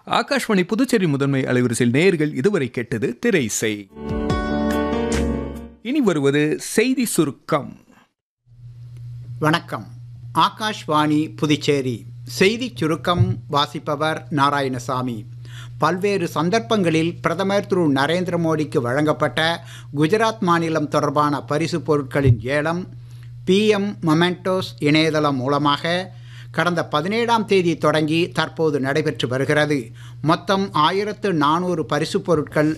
ஆகாஷ்வாணி புதுச்சேரி முதன்மை அலைவரிசையில் நேர்கள் இதுவரை கேட்டது திரைசை இனி வருவது செய்தி சுருக்கம் வணக்கம் ஆகாஷ்வாணி புதுச்சேரி செய்திச் சுருக்கம் வாசிப்பவர் நாராயணசாமி பல்வேறு சந்தர்ப்பங்களில் பிரதமர் திரு நரேந்திர மோடிக்கு வழங்கப்பட்ட குஜராத் மாநிலம் தொடர்பான பரிசு பொருட்களின் ஏலம் பிஎம் மொமெண்டோஸ் இணையதளம் மூலமாக கடந்த பதினேழாம் தேதி தொடங்கி தற்போது நடைபெற்று வருகிறது மொத்தம் ஆயிரத்து நானூறு பரிசுப் பொருட்கள்